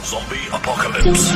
Zombie apocalypse.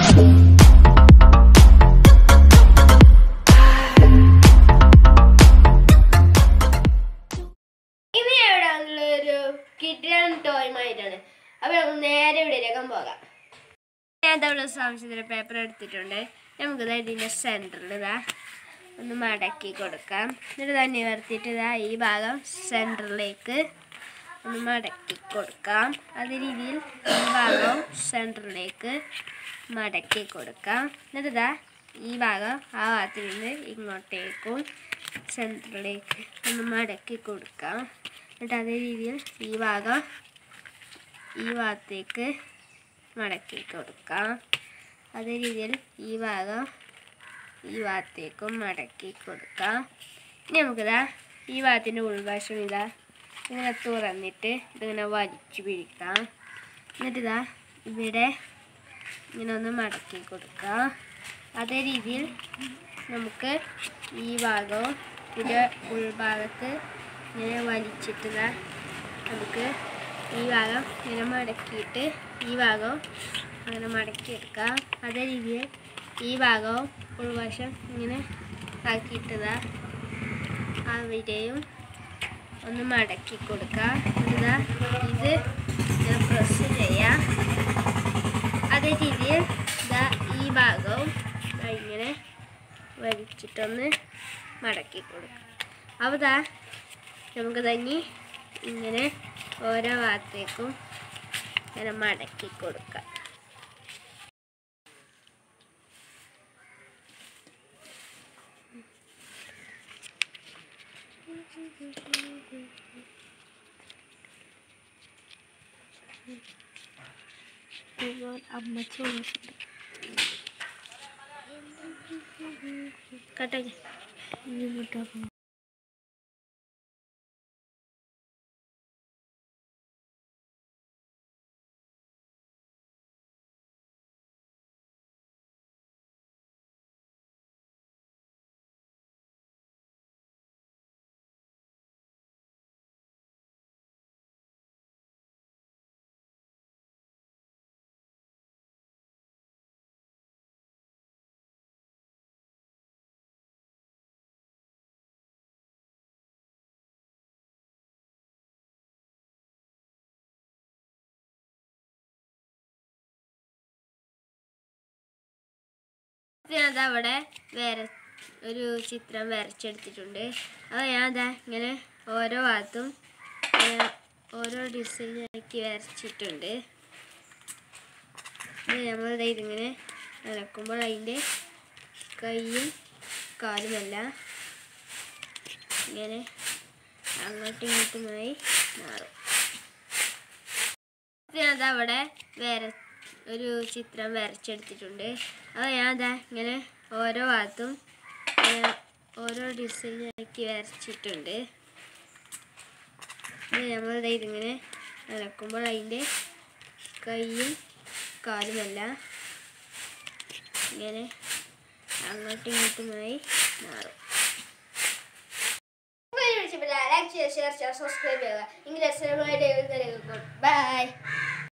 ഇനി ഇവിടെ ഒരു കിട്ടൺ ടോയുമായിട്ടാണ് അപ്പൊ നമുക്ക് നേരെ ഇവിടേക്കും പോകാം ഞാൻ അവിടെ സംശയത്തിന് പേപ്പർ എടുത്തിട്ടുണ്ട് നമുക്ക് ദാ ഇതിന്റെ സെന്ററിൽ ഇതാ ഒന്ന് മടക്കി കൊടുക്കാം എന്നിട്ട് തന്നെ നിവർത്തിയിട്ട് ഇതാ ഈ ഭാഗം സെന്ററിലേക്ക് ഒന്ന് മടക്കി കൊടുക്കാം അതേ രീതിയിൽ ഈ ഭാഗം സെന്ററിലേക്ക് മടക്കി കൊടുക്കാം എന്നിട്ട് ഇതാ ഈ ഭാഗം ആ ഭാഗത്തിൽ നിന്ന് ഇങ്ങോട്ടേക്കും സെൻറ്ററിലേക്ക് ഒന്ന് മടക്കി കൊടുക്കാം എന്നിട്ട് അതേ രീതിയിൽ ഈ ഭാഗം ഈ ഭാഗത്തേക്ക് മടക്കി കൊടുക്കാം അതേ രീതിയിൽ ഈ ഭാഗം ഈ ഭാഗത്തേക്കും മടക്കി കൊടുക്കാം ഇനി നമുക്കിതാ ഈ ഭാഗത്തിൻ്റെ ഉൾവശം ഇതാ ഇങ്ങനെ തുറന്നിട്ട് ഇതിങ്ങനെ വലിച്ചു പിടിക്കാം എന്നിട്ടിതാ ഇവിടെ ഇങ്ങനെ ഒന്ന് മടക്കി കൊടുക്കാം അതേ രീതിയിൽ നമുക്ക് ഈ ഭാഗവും ഇതിൻ്റെ ഉൾഭാഗത്ത് ഇങ്ങനെ വലിച്ചിട്ട് ദാ നമുക്ക് ഈ ഭാഗം ഇങ്ങനെ മടക്കിയിട്ട് ഈ ഭാഗവും അങ്ങനെ മടക്കിയെടുക്കാം അതേ രീതിയിൽ ഈ ഭാഗവും ഉൾവശം ഇങ്ങനെ ആക്കിയിട്ടതാ അവിടെയും ഒന്ന് മടക്കി കൊടുക്കാം ഇതാ ഇത് ഇങ്ങനെ പ്രസ് ചെയ്യാം അതേ രീതിയിൽ ഇതാ ഈ ഭാഗവും ദാ ഇങ്ങനെ വലിച്ചിട്ടൊന്ന് മടക്കി കൊടുക്കാം അപ്പോൾ ദാ നമുക്ക് തന്നെ ഇങ്ങനെ ഓരോ ഭാഗത്തേക്കും ഇങ്ങനെ മടക്കി കൊടുക്കാം അമ്മ ചോദിച്ചിട്ട് കട്ടെ ഞാനത് അവിടെ വര ഒരു ചിത്രം വരച്ചെടുത്തിട്ടുണ്ട് അത് ഞാൻ അതാ ഇങ്ങനെ ഓരോ ഭാഗത്തും ഇങ്ങനെ ഓരോ ഡിസൈൻ ആക്കി വരച്ചിട്ടുണ്ട് ഇത് നമ്മൾ ഇതിങ്ങനെ നനക്കുമ്പോൾ അതിൻ്റെ കൈയും കാലുമെല്ലാം ഇങ്ങനെ അങ്ങോട്ടും ഇങ്ങോട്ടുമായി മാറും ഞാനത് അവിടെ വര ഒരു ചിത്രം വരച്ചെടുത്തിട്ടുണ്ട് അത് ഞാൻ അതാ ഇങ്ങനെ ഓരോ ഭാഗത്തും ഇങ്ങനെ ഓരോ ഡിസൈൻ ആക്കി വരച്ചിട്ടുണ്ട് ഇത് നമ്മൾ ഇതിങ്ങനെ നനക്കുമ്പോൾ അതിൻ്റെ കൈയും കാലുമെല്ലാം ഇങ്ങനെ അങ്ങോട്ടും ഇങ്ങോട്ടുമായി മാറും ലൈക്ക് ചെയ്യുക ഷെയർ ചെയ്യുക സബ്സ്ക്രൈബ് ചെയ്യുക ഇങ്ങനെ ബൈ